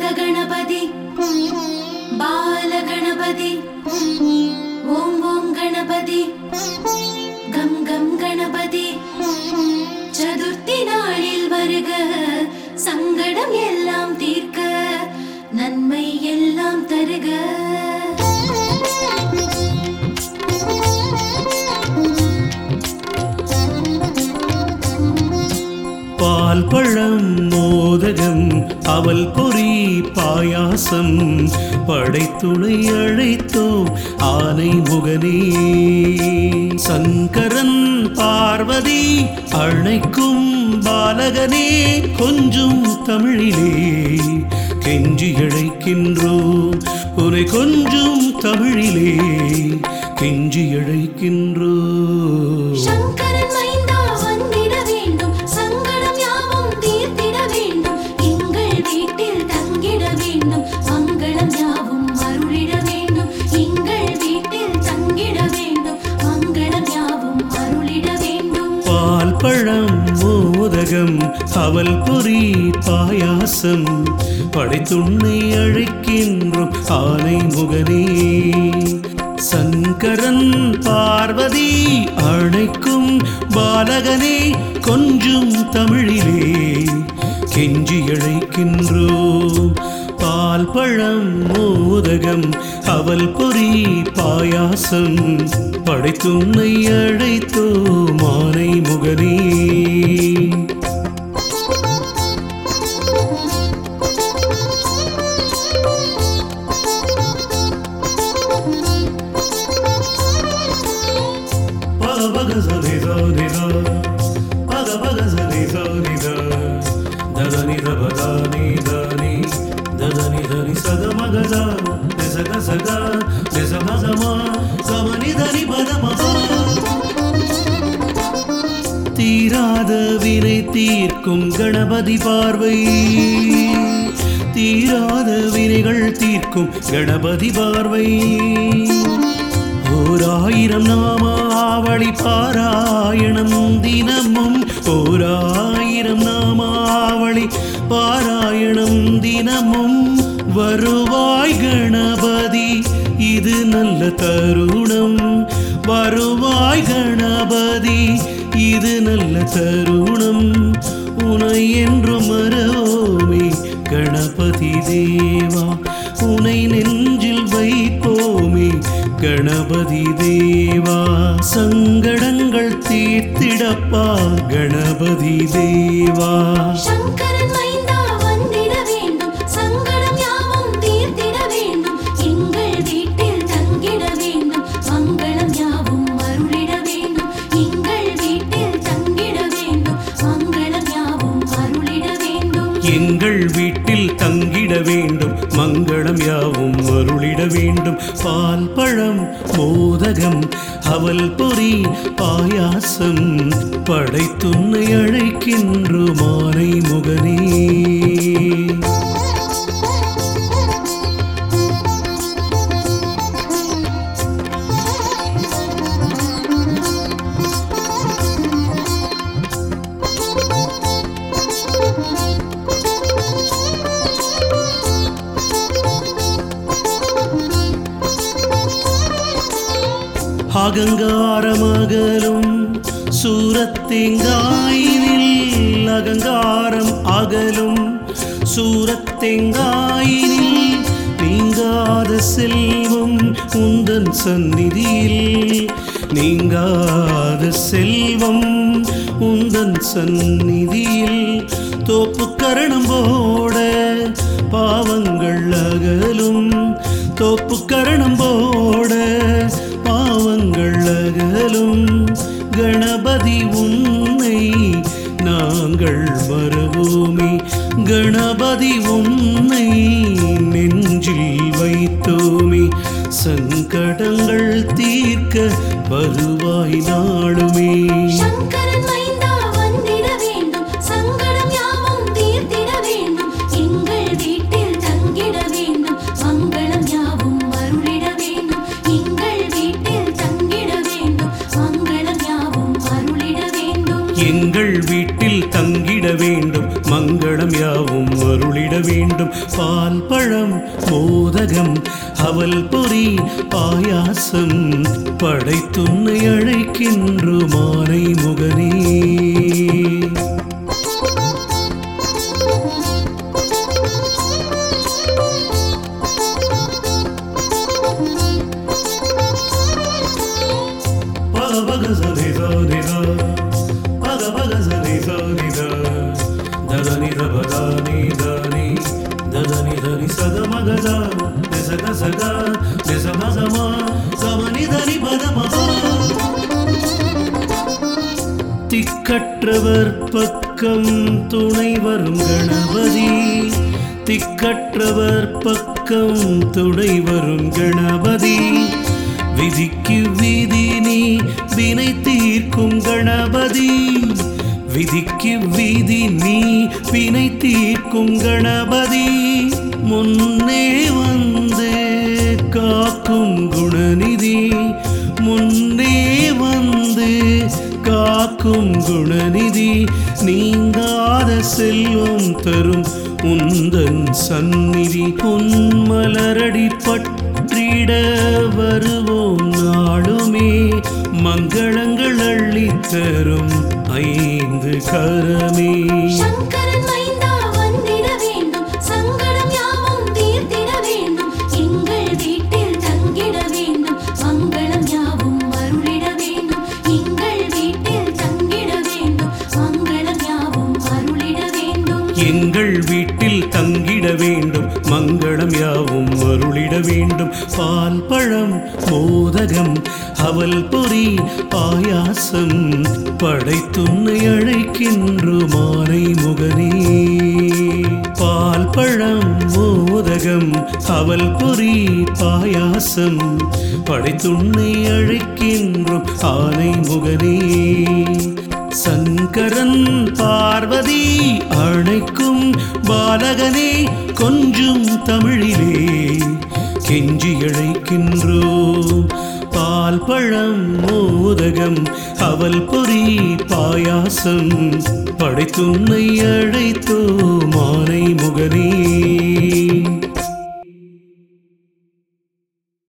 गणपति बालगणपति ॐ ॐ गणपति கம் கம் கணபதி சதுர்த்தி நாளில் வருக சங்கடம் எல்லாம் தீர்க்க நன்மை எல்லாம் தருக பால் பழம் மோதகம் அவல் பொறி பாயாசம் படைத்துணை அழைத்தோம் ஆனை முகனே சங்கரன் பார்வதி அழைக்கும் பாலகனே கொஞ்சம் தமிழிலே கெஞ்சி அழைக்கின்றோம் உனை கொஞ்சம் தமிழிலே கெஞ்சி அழைக்கின்றோம் சங்கரன் மைந்தா வந்திட வேண்டும் சங்கடம் யாவும் தீர்த்திட வேண்டும் எங்கள் வீட்டில் தங்கிட வேண்டும் மங்களம் யாவும் அருளிட வேண்டும் எங்கள் வீட்டில் தங்கிட வேண்டும் மங்களம் யாவும் அருளிட வேண்டும் பால் பழம் மோதகம் அவல் பொறி பாயாசம் படைத்துண்ணை அழைக்கின்றோம் ஆனை முகனே சங்கரன் பார்வதி அழைக்கும் பாலகனே கொஞ்சம் தமிழிலே கெஞ்சி அழைக்கின்றோம் பால் பழம் மோதகம் அவல் பொறி பாயாசம் படைத்துன்னை அழைத்தோ மானை முகனே பக பக சரி சரி த. பக பக சரி சரி த. ததனி தபதானி தானி. ததனி தனி சத மக த. நிசக சக. நிச மக ம. கமனி தனி பத மக. தீராத வினை தீர்க்கும் கணபதி பார்வை தீராத வினைகள் தீர்க்கும் கணபதி பார்வை ஓராயிரம் நாம ஆவளி பாராயணம் தினமும் ஓராயிரம் நாம ஆவளி பாராயணம் தினமும் வருவாய் கணபதி இது நல்ல தருணம் வருவாய் கணபதி இது நல்ல தருணம் உனை என்று மறவோமே கணபதி தேவா உனை நெஞ்சில் வைப்போமே கணபதி தேவா சங்கடங்கள் தீர்த்திடப்பா கணபதி தேவா சங்கரன் மைந்தா வந்திட வேண்டும் சங்கடம் யாவும் தீர்த்திட வேண்டும் எங்கள் வீட்டில் தங்கிட வேண்டும் மங்களம் யாவும் அருளிட வேண்டும் எங்கள் வீட்டில் தங்கிட வேண்டும் மங்களம் யாவும் அருளிட வேண்டும் எங்கள் வீட்டில் தங்கிட வேண்டும் மங்களம் யாவும் அருளிட வேண்டும் பால் பழம் மோதகம் அவல் பொறி பாயாசம் படைத்துன்னை அழைக்கின்ற மாலை முகனே அகங்காரமகலும் சூரத்தெங்காயினில் அகங்காரம் அகலும் சூரத்தெங்காயினில் நீங்காத செல்வம் உந்தன் சந்நிதியில் நீங்காத செல்வம் உந்தன் சந்நிதியில் தோப்பு கரணம் போட பாவங்கள் அகலும் தோப்பு கரணம் போட பாவங்கள் அகலும் கணபதி உன்னை நாங்கள் மறவோமே கணபதி உன்னை நெஞ்சில் வைத்தோமே சங்கடங்கள் தீர்க்க வருவாய் நாளுமே சங்கரன் மைந்தா வந்திட வேண்டும் சங்கடம் யாவும் தீர்த்திட வேண்டும் எங்கள் வீட்டில் தங்கிட வேண்டும் மங்களம் யாவும் அருளிட வேண்டும் எங்கள் வீட்டில் தங்கிட வேண்டும் மங்களம் யாவும் அருளிட வேண்டும் எங்கள் வீட்டில் தங்கிட வேண்டும் மங்களம் யாவும் அருளிட அருளிட வேண்டும் பால் பழம் மோதகம் அவல் பொறி பாயாசம் படைத்துன்னை அழைக்கின்ற மாலை முகனே பக பக சரி சரி த பக பக சரி சரி த ததனி தபதானி தனி ததனி தனி சத மகத நிசக சக நிச மகமா சமனி தனி பத மகா திக்கற்றவர் பக்கம் துணை வரும் கணபதி திக்கற்றவர் பக்கம் துணை வரும் கணபதி விதிக்கு விதி நீ வினை தீர்க்கும் கணபதி விதிக்கு விதி நீ வினை தீர்க்கும் கணபதி முன்னே வந்து காக்கும் குணநிதி முன்னே வந்து காக்கும் குணநிதி நீங்காத செல்வம் தரும் உந்தன் சந்நிதி உன்மலரடி பற்றிட வருவோம் நாளுமே மங்களங்கள் அள்ளித் தரும் ஐந்து கரமே சங்கரன் மைந்தா வந்திட வேண்டும் சங்கடம் யாவும் தீர்த்திட வேண்டும் எங்கள் வீட்டில் தங்கிட வேண்டும் மங்களம் யாவும் அருளிட வேண்டும் எங்கள் வீட்டில் தங்கிட வேண்டும் மங்களம் யாவும் அருளிட வேண்டும் எங்கள் வீட்டில் தங்கிட வேண்டும் மங்களம் யாவும் அருளிட வேண்டும் பால் பழம் மோதகம் அவல் பொறி பாயாசம் படைத்துன்னை அழைக்கின்ற மாலை முகனே பால் பழம் மோதகம் அவல் பொறி பாயாசம் படைத்துன்னை அழைக்கின்றோம் ஆனை முகனே சங்கரன் பார்வதி அணைக்கும் பாலகனே கொஞ்சும் தமிழிலே கெஞ்சி அழைக்கின்றோம் பால் பழம் மோதகம் அவல் பொறி பாயாசம் படைத்துன்னை அழைத்தோ மாலை முகனே